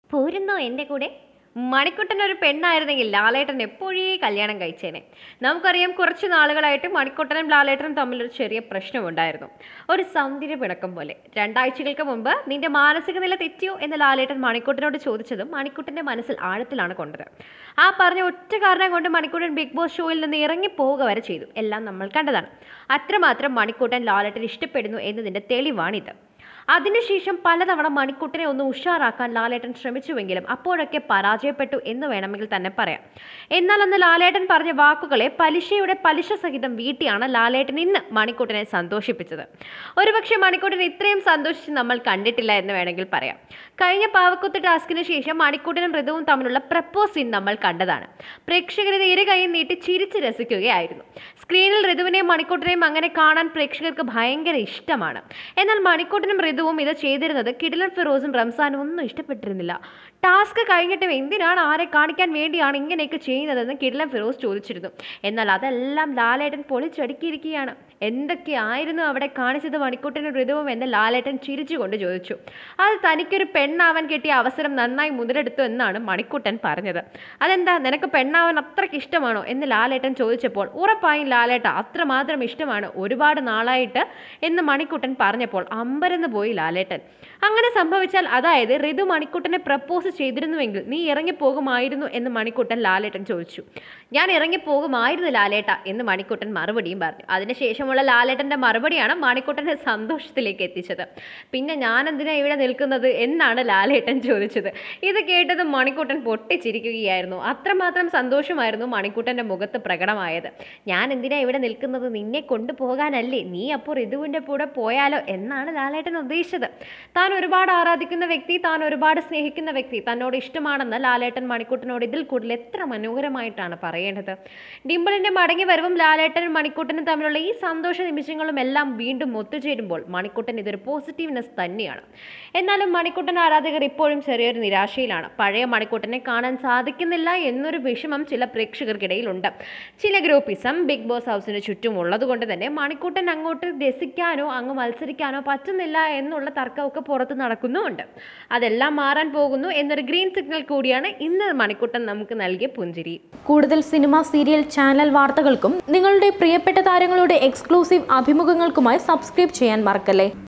പോരുന്നോ എൻ്റെ കൂടെ മണിക്കുട്ടൻ ഒരു പെണ്ണായിരുന്നെങ്കിൽ ലാലേട്ടൻ എപ്പോഴേ കല്യാണം കഴിച്ചേനെ നമുക്കറിയാം കുറച്ച് നാളുകളായിട്ട് മണിക്കുട്ടനും ലാലേട്ടനും തമ്മിലൊരു ചെറിയ പ്രശ്നമുണ്ടായിരുന്നു ഒരു സൗന്ദര്യ പിണക്കം പോലെ രണ്ടാഴ്ചകൾക്ക് മുമ്പ് നിന്റെ മാനസിക നില തെറ്റിയോ എന്ന് ലാലേട്ടൻ മണിക്കുട്ടനോട് ചോദിച്ചതും മണിക്കുട്ടൻ്റെ മനസ്സിൽ ആഴത്തിലാണ് കൊണ്ടത് ആ പറഞ്ഞ ഒറ്റ കാരണം കൊണ്ട് മണിക്കുട്ടൻ ബിഗ് ബോസ് ഷോയിൽ നിന്ന് ഇറങ്ങി പോവുക വരെ ചെയ്തു എല്ലാം നമ്മൾ കണ്ടതാണ് അത്രമാത്രം മണിക്കുട്ടൻ ലാലേട്ടൻ ഇഷ്ടപ്പെടുന്നു എന്നതിൻ്റെ തെളിവാണിത് അതിനുശേഷം പലതവണ മണിക്കുട്ടനെ ഒന്ന് ഉഷാറാക്കാൻ ലാലേട്ടൻ ശ്രമിച്ചുവെങ്കിലും അപ്പോഴൊക്കെ പരാജയപ്പെട്ടു എന്ന് വേണമെങ്കിൽ തന്നെ പറയാം എന്നാൽ അന്ന് ലാലേട്ടൻ പറഞ്ഞ വാക്കുകളെ പലിശയുടെ പലിശ സഹിതം വീട്ടിയാണ് ലാലേട്ടൻ ഇന്ന് മണിക്കുട്ടനെ സന്തോഷിപ്പിച്ചത് ഒരുപക്ഷെ മണിക്കുട്ടൻ ഇത്രയും സന്തോഷിച്ച് നമ്മൾ കണ്ടിട്ടില്ല എന്ന് വേണമെങ്കിൽ പറയാം കഴിഞ്ഞ പാവക്കുത്ത് ടാസ്കിന് ശേഷം മണിക്കുട്ടനും ഋതുവും തമ്മിലുള്ള പ്രപ്പോസ് സീൻ നമ്മൾ കണ്ടതാണ് പ്രേക്ഷകർ ഇരു കൈയും നീട്ടി ചിരിച്ച് രസിക്കുകയായിരുന്നു സ്ക്രീനിൽ ഋതുവിനെയും മണിക്കുട്ടനെയും അങ്ങനെ കാണാൻ പ്രേക്ഷകർക്ക് ഭയങ്കര ഇഷ്ടമാണ് എന്നാൽ മണിക്കുട്ടനും ഋതുവും ഇത് ചെയ്തിരുന്നത് കിടിലൻ ഫിറോസും റംസാനും ഒന്നും ഇഷ്ടപ്പെട്ടിരുന്നില്ല ടാസ്ക് കഴിഞ്ഞിട്ടും എന്തിനാണ് ആരെ കാണിക്കാൻ വേണ്ടിയാണ് ഇങ്ങനെയൊക്കെ ചെയ്യുന്നതെന്ന് കിടിലൻ ഫിറോസ് ചോദിച്ചിരുന്നു എന്നാൽ അതെല്ലാം ലാലേട്ടൻ പൊളിച്ചടുക്കിയിരിക്കുകയാണ് എന്തൊക്കെയായിരുന്നു അവിടെ കാണിച്ചത് മണിക്കുട്ടനും ഋതുവും എന്ന് ലാലേട്ടൻ ചിരിച്ചുകൊണ്ട് ചോദിച്ചു അത് തനിക്കൊരു പെണ്ണാവാൻ കിട്ടിയ അവസരം നന്നായി മുതലെടുത്തു എന്നാണ് മണിക്കുട്ടൻ പറഞ്ഞത് അതെന്താ നിനക്ക് പെണ്ണാവാൻ അത്രയ്ക്ക് ഇഷ്ടമാണോ എന്ന് ലാലേട്ടൻ ചോദിച്ചപ്പോൾ ഉറപ്പായും ലാലേട്ട അത്രമാത്രം ഇഷ്ടമാണ് ഒരുപാട് നാളായിട്ട് എന്ന് മണിക്കുട്ടൻ പറഞ്ഞപ്പോൾ അമ്പരന്ന് പോയി ലാലേട്ടൻ അങ്ങനെ സംഭവിച്ചാൽ അതായത് ഋതു മണിക്കുട്ടനെ പ്രപ്പോസ് ചെയ്തിരുന്നുവെങ്കിൽ നീ ഇറങ്ങിപ്പോകുമായിരുന്നു എന്ന് മണിക്കുട്ടൻ ലാലേട്ടൻ ചോദിച്ചു ഞാൻ ഇറങ്ങിപ്പോകുമായിരുന്നു ലാലേട്ട എന്ന് മണിക്കുട്ടൻ മറുപടിയും പറഞ്ഞു അതിനുശേഷമുള്ള ലാലേട്ടൻ്റെ മറുപടിയാണ് മണിക്കുട്ടനെ സന്തോഷത്തിലേക്ക് എത്തിച്ചത് പിന്നെ ഞാൻ എന്തിനാ ഇവിടെ നിൽക്കുന്നത് എന്നാണ് ലാലേട്ടൻ ചോദിച്ചത് ഇത് കേട്ടത് മണിക്കുട്ടൻ പൊട്ടിച്ചിരിക്കുകയായിരുന്നു അത്രമാത്രം സന്തോഷമായിരുന്നു മണിക്കുട്ടൻ്റെ മുഖത്ത് പ്രകടമായത് ഞാൻ എന്തിനാ ഇവിടെ നിൽക്കുന്നത് നിന്നെ കൊണ്ടുപോകാനല്ലേ നീ അപ്പോൾ ഋതുവിൻ്റെ കൂടെ പോയാലോ എന്നാണ് ലാലേട്ടൻ ഉദ്ദേശിച്ചത് താൻ ഒരുപാട് ആരാധിക്കുന്ന വ്യക്തി താൻ ഒരുപാട് സ്നേഹിക്കുന്ന വ്യക്തി തന്നോട് ഇഷ്ടമാണെന്ന് ലാലേട്ടൻ മണിക്കുട്ടനോട് ഇതിൽ കൂടുതൽ എത്ര മനോഹരമായിട്ടാണ് പറയേണ്ടത് ഡിംപിളിന്റെ മടങ്ങി വരവും ലാലേട്ടനും മണിക്കുട്ടനും തമ്മിലുള്ള ഈ സന്തോഷ നിമിഷങ്ങളും എല്ലാം വീണ്ടും ഒത്തുചേരുമ്പോൾ മണിക്കുട്ടൻ ഇതൊരു പോസിറ്റീവ്നെസ് തന്നെയാണ് എന്നാലും മണിക്കുട്ടൻ ആരാധകർ ഇപ്പോഴും ചെറിയൊരു നിരാശയിലാണ് പഴയ മണിക്കുട്ടനെ കാണാൻ സാധിക്കുന്നില്ല എന്നൊരു വിഷമം ചില പ്രേക്ഷകർക്കിടയിലുണ്ട് ചില ഗ്രൂപ്പിസം ബിഗ് ബോസ് ഹൗസിന് ചുറ്റും ഉള്ളതുകൊണ്ട് തന്നെ മണിക്കുട്ടൻ അങ്ങോട്ട് രസിക്കാനോ അങ്ങ് മത്സരിക്കാനോ പറ്റുന്നില്ല എന്നുള്ള തർക്കമൊക്കെ പുറത്ത് നടക്കുന്നുമുണ്ട് അതെല്ലാം മാറാൻ പോകുന്നു എന്നൊരു ഗ്രീൻ സിഗ്നൽ കൂടിയാണ് ഇന്ന് മണിക്കുട്ടൻ നമുക്ക് നൽകിയ പുഞ്ചിരി കൂടുതൽ സിനിമ സീരിയൽ ചാനൽ വാർത്തകൾക്കും നിങ്ങളുടെ പ്രിയപ്പെട്ട താരങ്ങളുടെ എക്സ്ക്ലൂസീവ് അഭിമുഖങ്ങൾക്കുമായി സബ്സ്ക്രൈബ് ചെയ്യാൻ മറക്കല്ലേ